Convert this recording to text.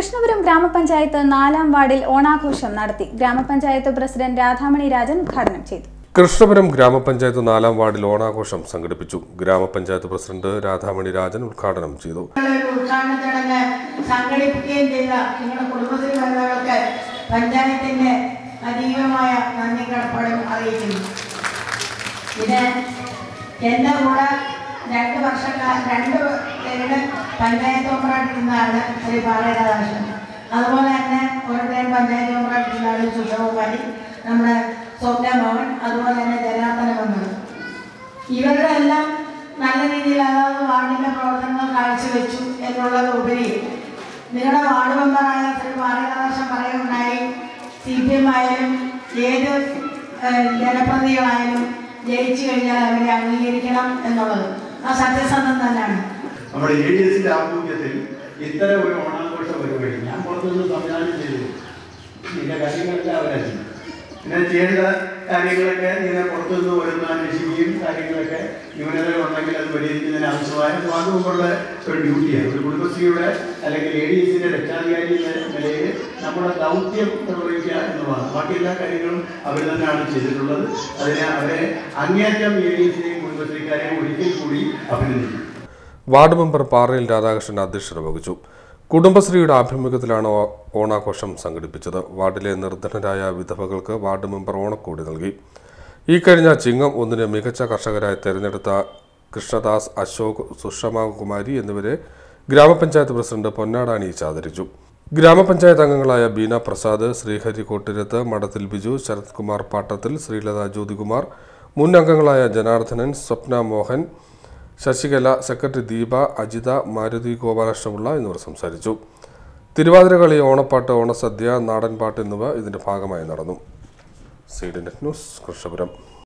കൃഷ്ണപുരം ഗ്രാമപഞ്ചായത്ത് നാലാം വാർഡിൽ ഓണാഘോഷം നടത്തി ഗ്രാമപഞ്ചായത്ത് പ്രസിഡന്റ് രാധാമണി രാജൻ ഉദ്ഘാടനം ചെയ്തു കൃഷ്ണപുരം ഗ്രാമപഞ്ചായത്ത് നാലാം വാർഡിൽ ഓണാഘോഷം സംഘടിപ്പിച്ചു ഗ്രാമപഞ്ചായത്ത് പ്രസിഡന്റ് രാധാമണി രാജൻ ഉദ്ഘാടനം ചെയ്തു ഒരു ഉദ്ഘാടന ചടങ്ങ് സംഘടിപ്പിക്കുകയും ചെയ്ത നിങ്ങളുടെ കുടുംബശ്രീ വനിതകൾക്ക് പഞ്ചായത്തിന്റെ അതീവമായ നന്ദി കടപ്പാടും അറിയിക്കുന്നു ഇത് എൻ്റെ കൂടെ രണ്ട് വർഷക്കാർ രണ്ട് പേരുടെ പഞ്ചായത്ത് മെമ്പറായിട്ടിരുന്നതാണ് ശ്രീ പാറരാധാകൃഷ്ണൻ അതുപോലെ തന്നെ ഒരു ടൈം പഞ്ചായത്ത് മെമ്പറായിട്ടിരുന്നതാണ് സുഷമകുമാരി നമ്മുടെ സ്വപ്ന ഭവൻ അതുപോലെ തന്നെ ജനാർദ്ദന വന്നത് ഇവരുടെ എല്ലാം നല്ല രീതിയിൽ അതാത് വാർഡിന്റെ പ്രവർത്തനങ്ങൾ കാഴ്ചവെച്ചു എന്നുള്ളത് ഉപരി നിങ്ങളുടെ വാർഡ് മെമ്പറായ ശ്രീ പാറരാധാകൃഷ്ണൻ പറയുണ്ടായി സി പി എം ആയാലും ഏത് ഏഹ്, ജനപ്രതിനിധികളായാലും ജയിച്ചു കഴിഞ്ഞാൽ അവരെ അംഗീകരിക്കണം എന്നുള്ളത് ആ സത്യസന്ധം തന്നെയാണ് നമ്മുടെ എ ഡി എസിന്റെ ആഭിമുഖ്യത്തിൽ ഇത്തരം ഒരു ഓണാഘോഷ പരിപാടി ഞാൻ പുറത്തുനിന്ന് സംവിധാനം ചെയ്തു ഇതിന്റെ കാര്യങ്ങളൊക്കെ അവരായിരുന്നു പിന്നെ ചെയ്യേണ്ട കാര്യങ്ങളൊക്കെ ഇങ്ങനെ പുറത്തുനിന്ന് ഓരോന്ന് അന്വേഷിക്കുകയും കാര്യങ്ങളൊക്കെ ന്യൂനതകൾ ഉണ്ടെങ്കിൽ അത് പരിഹരിക്കുന്നതിന് ആവശ്യമായ വാർഡ് മുമ്പുള്ള ഒരു ഡ്യൂട്ടിയാണ് ഒരു കുടുംബശ്രീയുടെ അല്ലെങ്കിൽ എ ഡി എസിന്റെ രക്ഷാധികാരി എന്ന നിലയിൽ നമ്മുടെ ദൗത്യം നിർവഹിക്കുക എന്നുള്ളതാണ് ബാക്കി എല്ലാ കാര്യങ്ങളും അവർ തന്നെയാണ് ചെയ്തിട്ടുള്ളത് അതിനെ അവരെ അങ്ങേയറ്റം എ ഡി എസിനെയും കുടുംബശ്രീക്കാരെയും ഒരിക്കൽ കൂടി അഭിനന്ദിക്കും വാർഡ് മെമ്പർ പാറയിൽ രാധാകൃഷ്ണൻ അധ്യക്ഷത വഹിച്ചു കുടുംബശ്രീയുടെ ആഭിമുഖ്യത്തിലാണ് ഓ- ഓണാഘോഷം സംഘടിപ്പിച്ചത് വാർഡിലെ നിർധനരായ വിധവകൾക്ക് വാർഡ് മെമ്പർ ഓണക്കോടി നൽകി ഈ കഴിഞ്ഞ ചിങ്ങം ഒന്നിന് മികച്ച കർഷകരായി തെരഞ്ഞെടുത്ത കൃഷ്ണദാസ് അശോക് സുഷമ കുമാരി എന്നിവരെ ഗ്രാമപഞ്ചായത്ത് പ്രസിഡന്റ് പൊന്നാടാണി ആദരിച്ചു ഗ്രാമപഞ്ചായത്ത് അംഗങ്ങളായ ബീന പ്രസാദ് ശ്രീഹരി കോട്ടിരത്ത് മഠത്തിൽ ബിജു ശരത് കുമാർ പാട്ടത്തിൽ ശ്രീലത ജ്യോതികുമാർ മുൻ അംഗങ്ങളായ ജനാർദ്ദനൻ സ്വപ്ന മോഹൻ ശശികല സെക്രട്ടറി ദീപ അജിത മാരുതി ഗോപാലകൃഷ്ണപിള്ള എന്നിവർ സംസാരിച്ചു തിരുവാതിരകളി ഓണപ്പാട്ട് ഓണസദ്യ നാടൻപാട്ട് എന്നിവ ഇതിന്റെ ഭാഗമായി നടന്നു സീഡ് നെറ്റ് ന്യൂസ് കൃഷ്ണപുരം